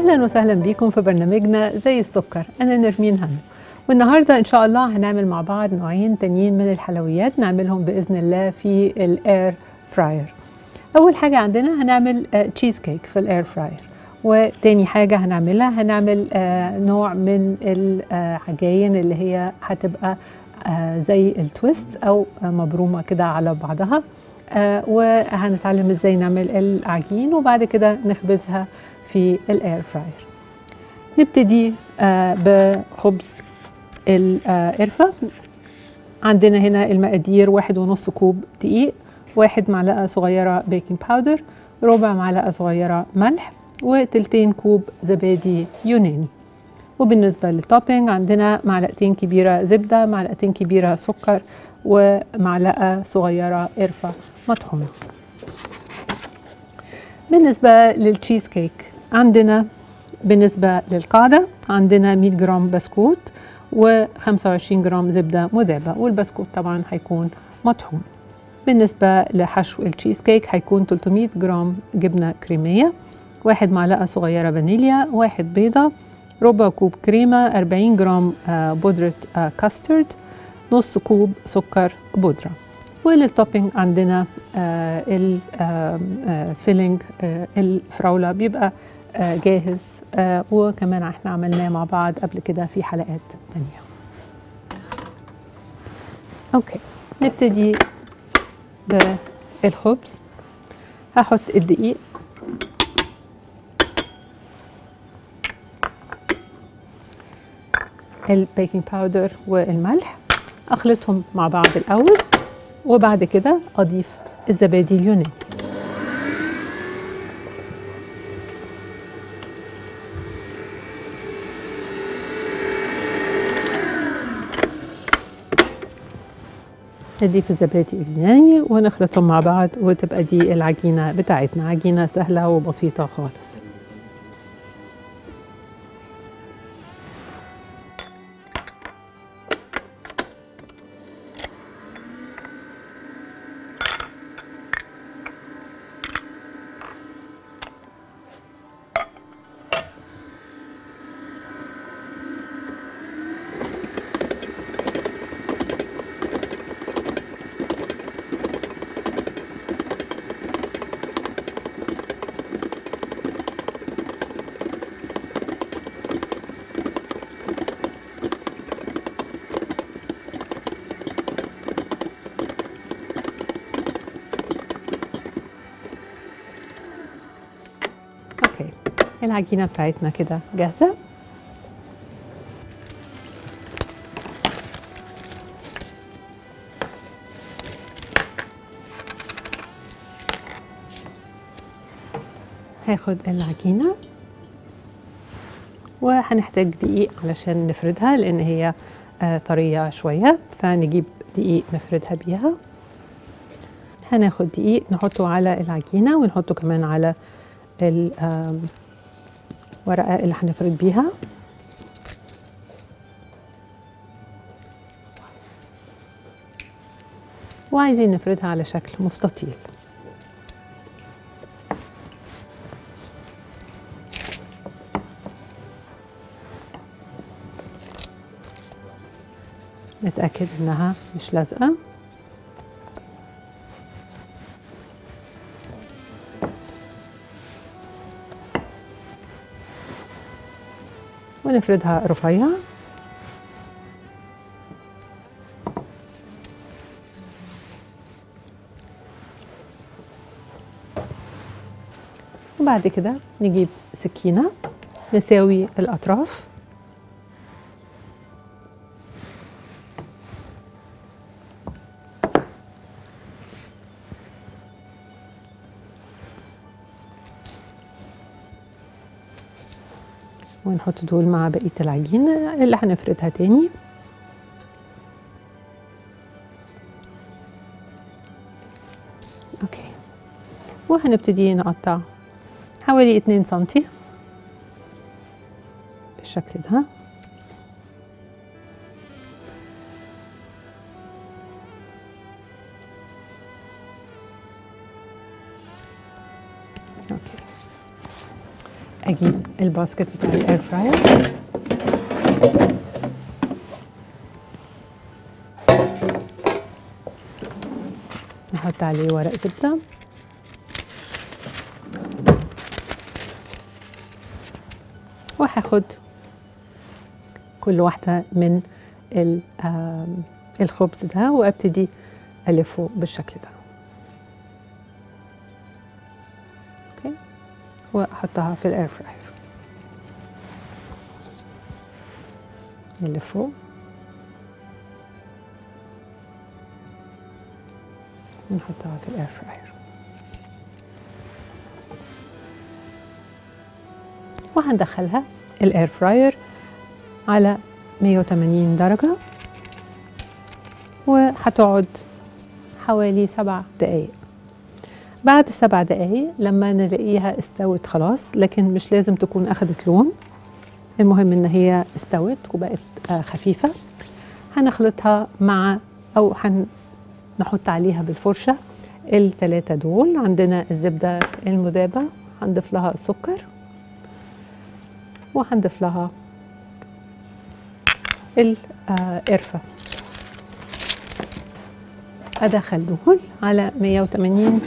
اهلا وسهلا بيكم في برنامجنا زي السكر انا نرمين هنا والنهارده ان شاء الله هنعمل مع بعض نوعين تانيين من الحلويات نعملهم باذن الله في الاير فراير اول حاجه عندنا هنعمل تشيز كيك في الاير فراير وتاني حاجة هنعملها هنعمل آه نوع من العجاين اللي هي هتبقى آه زي التويست أو آه مبرومة كده على بعضها آه وهنتعلم ازاي نعمل العجين وبعد كده نخبزها في الاير فراير نبتدي آه بخبز القرفة عندنا هنا المقادير واحد ونص كوب دقيق واحد معلقة صغيرة بيكنج باودر ربع معلقة صغيرة ملح وتلتين كوب زبادي يوناني وبالنسبة للتوبينج عندنا معلقتين كبيرة زبدة معلقتين كبيرة سكر ومعلقة صغيرة قرفة مطحونة بالنسبة للتشيز كيك عندنا بالنسبة للقاعدة عندنا 100 جرام بسكوت و25 جرام زبدة مذابة والبسكوت طبعا هيكون مطحون بالنسبة لحشو التشيز كيك هيكون 300 جرام جبنة كريمية واحد معلقة صغيرة فانيليا واحد بيضة ربع كوب كريمة 40 جرام بودرة كاسترد نص كوب سكر بودرة وللتوبينج عندنا الفيلينج الفراولة بيبقى جاهز وكمان احنا عملناه مع بعض قبل كده في حلقات تانية اوكي نبتدي بالخبز هحط الدقيق البيكنج باودر والملح اخلطهم مع بعض الاول وبعد كده اضيف الزبادي اليوناني نضيف الزبادي اليوناني ونخلطهم مع بعض وتبقى دي العجينه بتاعتنا عجينه سهله وبسيطه خالص اوكي العجينه بتاعتنا كده جاهزه هاخد العجينه وهنحتاج دقيق علشان نفردها لان هي آه طريه شويه فنجيب دقيق نفردها بيها هناخد دقيق نحطه على العجينه ونحطه كمان على الورقة اللي هنفرد بيها وعايزين نفردها على شكل مستطيل نتأكد انها مش لازقة ونفردها رفيع وبعد كده نجيب سكينة نساوي الأطراف ونحط دول مع بقية العجينة اللي هنفردها تاني اوكي وهنبتدي نقطع حوالي اتنين سنتي بالشكل ده اوكي اجيب الباسكت بتاع الاير فراير نحط عليه ورق زبده وهاخد كل واحده من ال- آم، الخبز ده وابتدي الفه بالشكل ده اوكي واحطها في الاير فراير نلفه ونحطها في الاير فراير وهندخلها الاير فراير على 180 درجة وهتقعد حوالي سبع دقايق بعد سبع دقايق لما نلاقيها استوت خلاص لكن مش لازم تكون أخدت لون المهم إن هي استوت وبقت آه، خفيفة هنخلطها مع أو هنحط عليها بالفرشة التلاتة دول عندنا الزبدة المذابة هنضيف لها السكر وهنضيف لها القرفة أدخل دول على 180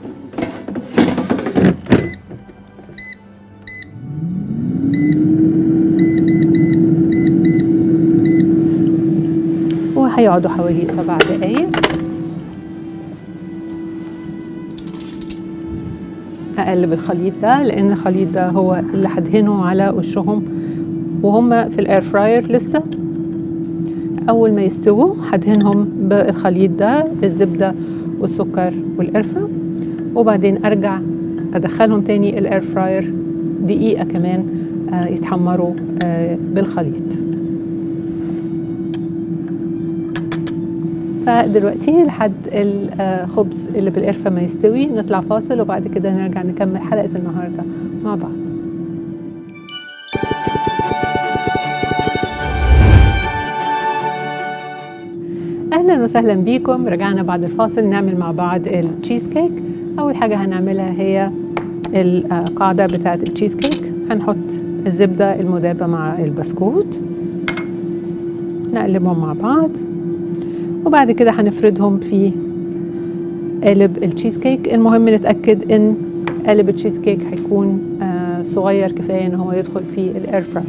وهيقعدوا حوالي سبع دقايق أقلب الخليط ده لأن الخليط ده هو اللي هدهنه على وشهم وهم في الاير فراير لسه اول ما يستووا هدهنهم بالخليط ده الزبده والسكر والقرفه وبعدين ارجع ادخلهم تاني الاير فراير دقيقه كمان آه، يتحمروا آه، بالخليط فدلوقتي لحد الخبز اللي بالقرفه ما يستوي نطلع فاصل وبعد كده نرجع نكمل حلقه النهارده مع بعض اهلا وسهلا بيكم رجعنا بعد الفاصل نعمل مع بعض التشيز كيك اول حاجه هنعملها هي القاعده بتاعه التشيز كيك هنحط الزبده المذابه مع البسكوت نقلبهم مع بعض وبعد كده هنفردهم في قالب التشيز كيك المهم نتاكد ان قالب التشيز كيك هيكون آه، صغير كفايه ان هو يدخل في الاير فراير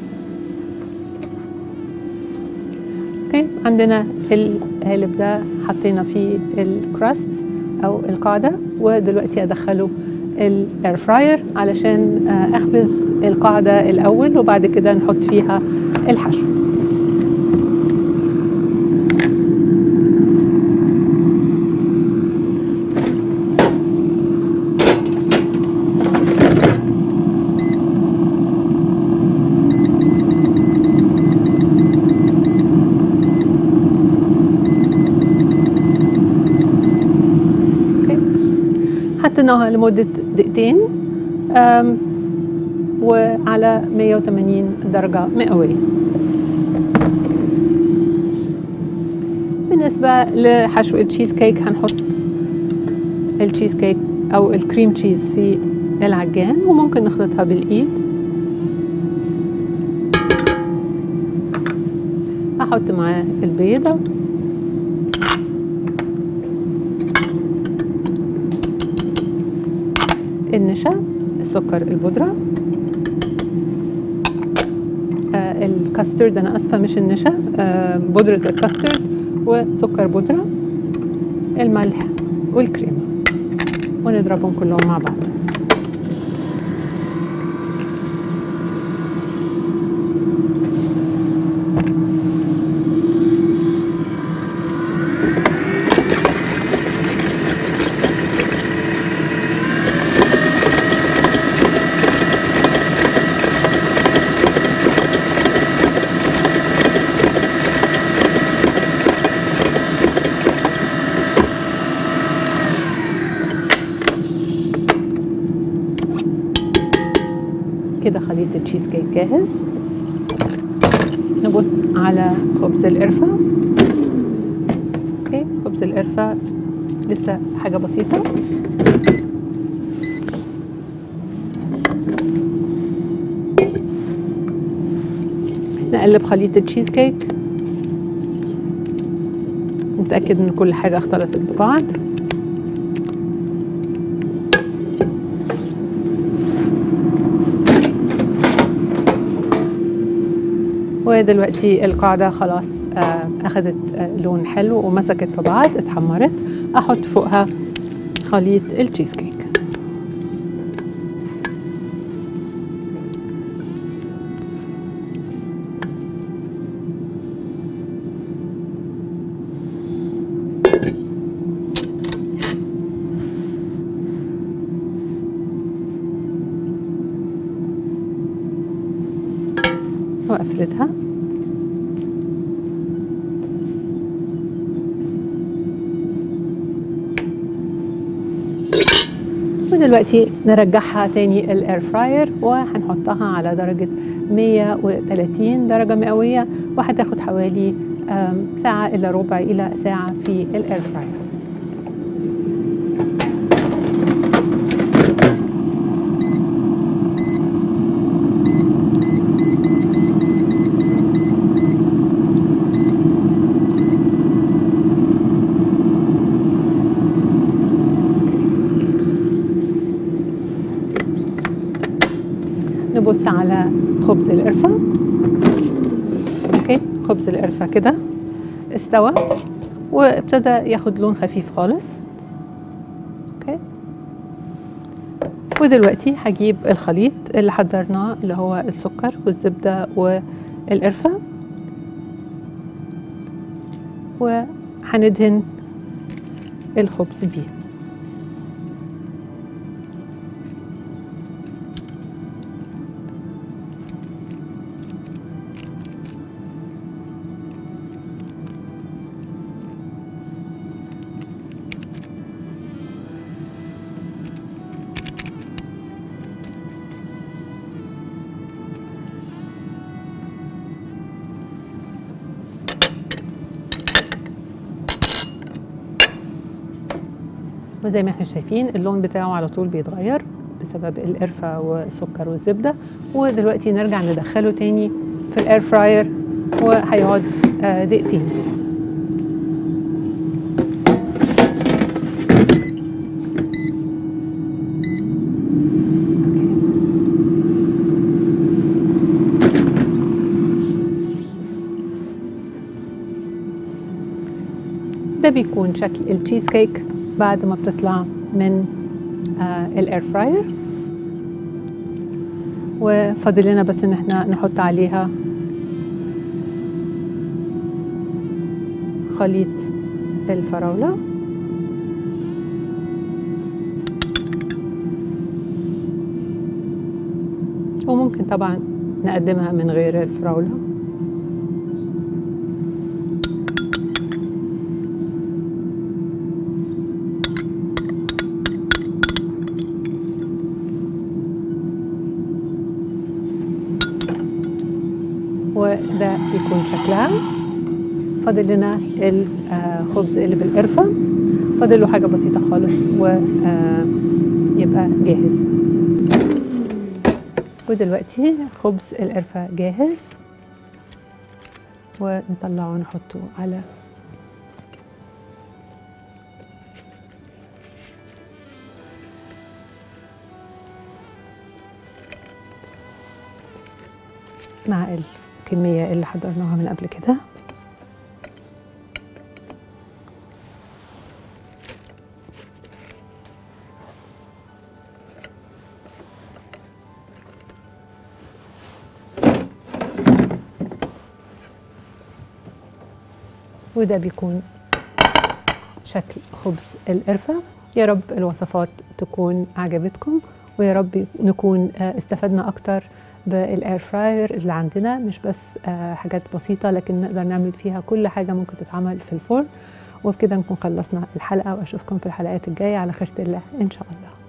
اوكي عندنا القالب ده حطينا فيه الكراست او القاعده ودلوقتي ادخله الاير فراير علشان آه، اخبز القاعده الاول وبعد كده نحط فيها الحشو اوكي حطيناها لمدة دقيقتين أم، وعلى 180 درجة مئوية بالنسبة لحشو التشيز كيك هنحط التشيز كيك أو الكريم تشيز في العجان وممكن نخلطها بالإيد هحط معاه البيضة النشا السكر البودرة آه الكاسترد أنا أسفة مش النشا آه بودرة الكاسترد وسكر بودرة الملح والكريمة ونضربهم كلهم مع بعض كده خليط التشيز كيك جاهز نبص على خبز القرفة اوكي خبز القرفة لسه حاجة بسيطة نقلب خليط التشيز كيك نتأكد ان كل حاجة اختلطت ببعض ودلوقتي القاعدة خلاص آه، أخدت آه، لون حلو ومسكت في بعض اتحمرت أحط فوقها خليط التشيز كيك وافردها ودلوقتي نرجعها تاني الاير فراير وهنحطها على درجة 130 درجة مئوية وهتاخد حوالي آم، ساعة إلا ربع إلى ساعة في الاير فراير نبص على خبز القرفة اوكي خبز القرفة كده استوى وابتدى ياخد لون خفيف خالص اوكي ودلوقتي هجيب الخليط اللي حضرناه اللي هو السكر والزبدة والقرفة وهندهن الخبز بيه وزي ما احنا شايفين اللون بتاعه على طول بيتغير بسبب القرفة والسكر والزبدة ودلوقتي نرجع ندخله تاني في الاير فراير وهيقعد آه، دقيقتين ده بيكون شكل التشيز كيك بعد ما بتطلع من آه الاير فراير وفاضل لنا بس ان احنا نحط عليها خليط الفراولة وممكن طبعا نقدمها من غير الفراولة وده بيكون شكلها فاضل لنا الخبز اللي بالقرفة فاضل له حاجة بسيطة خالص ويبقى جاهز ودلوقتي خبز القرفة جاهز ونطلعه ونحطه على مع الكمية اللي حضرناها من قبل كده وده بيكون شكل خبز القرفة يا رب الوصفات تكون عجبتكم ويا رب نكون آه، استفدنا أكتر بالاير فراير اللي عندنا مش بس آه، حاجات بسيطة لكن نقدر نعمل فيها كل حاجة ممكن تتعمل في الفرن وبكده نكون خلصنا الحلقة وأشوفكم في الحلقات الجاية على خيرة الله إن شاء الله